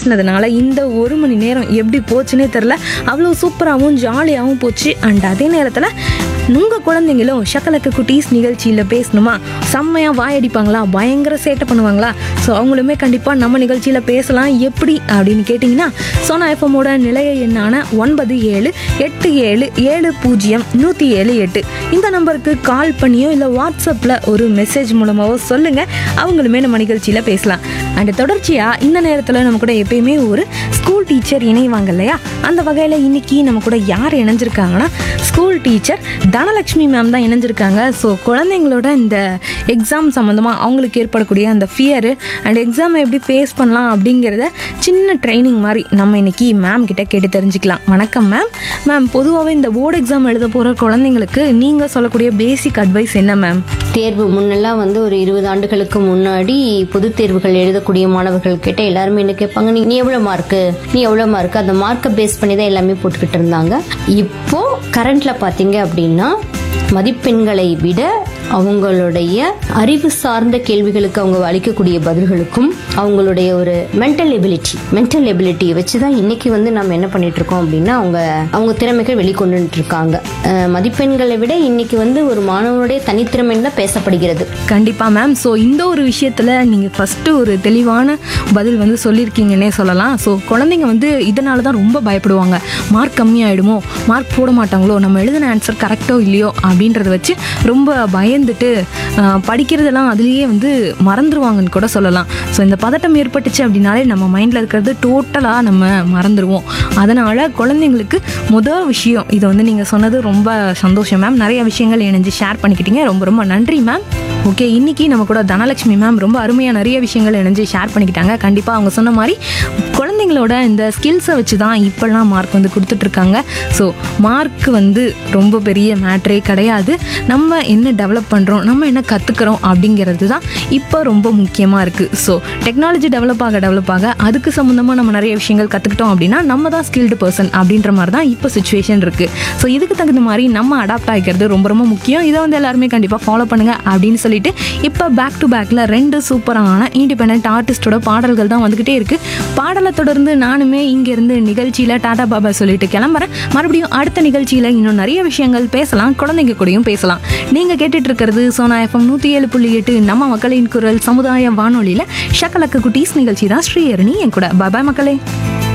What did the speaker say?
பேசினதுனால இந்த ஒரு மணி நேரம் எப்படி போச்சுன்னே தெரில அவ்வளோ சூப்பராகவும் ஜாலியாகவும் போச்சு அண்ட் அதே நேரத்தில் உங்கள் குழந்தைங்களும் ஷக்கலக்க குட்டீஸ் நிகழ்ச்சியில் பேசணுமா செம்மையாக வாயடிப்பாங்களா பயங்கர சேட்டை பண்ணுவாங்களா ஸோ அவங்களுமே கண்டிப்பாக நம்ம நிகழ்ச்சியில் பேசலாம் எப்படி அப்படின்னு கேட்டிங்கன்னா சோனா எஃப்எம்மோட நிலைய எண்ணான ஒன்பது ஏழு எட்டு ஏழு ஏழு பூஜ்ஜியம் நூற்றி ஏழு எட்டு இந்த நம்பருக்கு கால் பண்ணியோ இல்லை வாட்ஸ்அப்பில் ஒரு மெசேஜ் மூலமாகவோ சொல்லுங்கள் அவங்களுமே நம்ம நிகழ்ச்சியில் பேசலாம் அண்ட் தொடர்ச்சியாக இந்த நேரத்தில் நம்ம கூட எப்பயுமே ஒரு ஸ்கூல் டீச்சர் இணைவாங்க இல்லையா அந்த வகையில் இன்னைக்கு நம்ம கூட யார் இணைஞ்சிருக்காங்கன்னா ஸ்கூல் டீச்சர் தனலக்ஷ்மி மேம் தான் இணைஞ்சிருக்காங்க ஸோ குழந்தைங்களோட இந்த எக்ஸாம் சம்மந்தமாக அவங்களுக்கு ஏற்படக்கூடிய அந்த ஃபியரு அண்ட் எக்ஸாமை எப்படி ஃபேஸ் பண்ணலாம் அப்படிங்கிறத சின்ன ட்ரைனிங் மாதிரி நம்ம இன்னைக்கு மேம் கிட்ட கேட்டு தெரிஞ்சுக்கலாம் வணக்கம் மேம் மேம் பொதுவாகவே இந்த போர்டு எக்ஸாம் எழுத போகிற குழந்தைங்களுக்கு நீங்கள் சொல்லக்கூடிய பேசிக் அட்வைஸ் என்ன மேம் தேர்வு முன்னெல்லாம் வந்து ஒரு இருபது ஆண்டுகளுக்கு முன்னாடி பொதுத் தேர்வுகள் எழுதக்கூடிய மாணவர்கள் கிட்ட எல்லாருமே என்ன கேட்பாங்க நீ நீ எவ்வளவு மார்க்கு நீ எவ்வளவு மார்க் அந்த மார்க்கை பேஸ் பண்ணி தான் எல்லாமே போட்டுக்கிட்டு இருந்தாங்க இப்போ கரண்ட்ல பாத்தீங்க அப்படின்னா மதிப்பெண்களை விட அவங்களுடைய அறிவு சார்ந்த கேள்விகளுக்கு அவங்க அளிக்கக்கூடிய பதில்களுக்கும் அவங்களுடைய ஒரு மென்டல் எபிலிட்டி மென்டல் எபிலிட்டியை வச்சு தான் இன்னைக்கு வந்து நம்ம என்ன பண்ணிட்டு இருக்கோம் அப்படின்னா அவங்க அவங்க திறமைகள் வெளிக்கொண்டு இருக்காங்க அஹ் மதிப்பெண்களை விட இன்னைக்கு வந்து ஒரு மாணவனுடைய தனித்திறமை தான் பேசப்படுகிறது கண்டிப்பாக மேம் ஸோ இந்த ஒரு விஷயத்தில் நீங்கள் ஃபஸ்ட்டு ஒரு தெளிவான பதில் வந்து சொல்லியிருக்கீங்கன்னே சொல்லலாம் ஸோ குழந்தைங்க வந்து இதனால தான் ரொம்ப பயப்படுவாங்க மார்க் கம்மியாயிடுமோ மார்க் போட மாட்டாங்களோ நம்ம எழுதின ஆன்சர் கரெக்டோ இல்லையோ அப்படின்றத வச்சு ரொம்ப பயந்துட்டு ஆஹ், படிக்கிறதெல்லாம் அதுலேயே வந்து மறந்துடுவாங்கன்னு கூட சொல்லலாம் ஸோ இந்த பதட்டம் ஏற்பட்டுச்சு அப்படின்னாலே நம்ம மைண்டில் இருக்கிறது டோட்டலாக நம்ம மறந்துடுவோம் அதனால் குழந்தைங்களுக்கு முதல் விஷயம் இதை வந்து நீங்கள் சொன்னது ரொம்ப சந்தோஷம் மேம் நிறைய விஷயங்கள் இணைஞ்சு ஷேர் பண்ணிக்கிட்டீங்க ரொம்ப ரொம்ப நன்றி மேம் ஓகே இன்னைக்கு நம்ம கூட தனலட்சுமி மேம் ரொம்ப அருமையாக நிறைய விஷயங்கள் இணைஞ்சு ஷேர் பண்ணிக்கிட்டாங்க கண்டிப்பாக அவங்க சொன்ன மாதிரி குழந்தைங்களோட இந்த ஸ்கில்ஸை வச்சு தான் இப்போல்லாம் மார்க் வந்து கொடுத்துட்ருக்காங்க ஸோ மார்க் வந்து ரொம்ப பெரிய மேட்ரே கிடையாது நம்ம என்ன டெவலப் பண்ணுறோம் நம்ம என்ன கற்றுக்குறோம் அப்படிங்கிறது தான் இப்போ ரொம்ப முக்கியமாக இருக்குது ஸோ டெக்னாலஜி டெவலப் ஆக டெவலப் ஆக அதுக்கு சம்மந்தமாக நம்ம நிறைய விஷயங்கள் கற்றுக்கிட்டோம் அப்படின்னா நம்ம தான் ஸ்கில்டு பர்சன் அப்படின்ற மாதிரி தான் இப்போ சுச்சுவேஷன் இருக்குது ஸோ இதுக்கு தகுந்த மாதிரி நம்ம அடாப்ட் ஆகிக்கிறது ரொம்ப ரொம்ப முக்கியம் இதை வந்து எல்லாருமே கண்டிப்பாக ஃபாலோ பண்ணுங்க அப்படின்னு சொல்லிட்டு இப்போ பேக் டு பேக்கில் ரெண்டு சூப்பரான இண்டிபெண்ட் ஆர்டிஸ்டோட பாடல்கள் தான் வந்துக்கிட்டே இருக்கு பாடலை தொடர்ந்து நானுமே இங்கேருந்து நிகழ்ச்சியில் டாடா பாபா சொல்லிட்டு கிளம்புறேன் மறுபடியும் அடுத்த நிகழ்ச்சியில் இன்னும் நிறைய விஷயங்கள் பேசலாம் குழந்தைங்க கூடயும் பேசலாம் நீங்கள் கேட்டுட்டு இருக்கிறது சோனா எஃப்எம் நூற்றி ஏழு புள்ளி எட்டு நம்ம மக்களின் குரல் சமுதாய வானொலியில் ஷக்கலக்க குட்டீஸ் நிகழ்ச்சி தான் ஸ்ரீஹரணி என் கூட பாபாய் மக்களே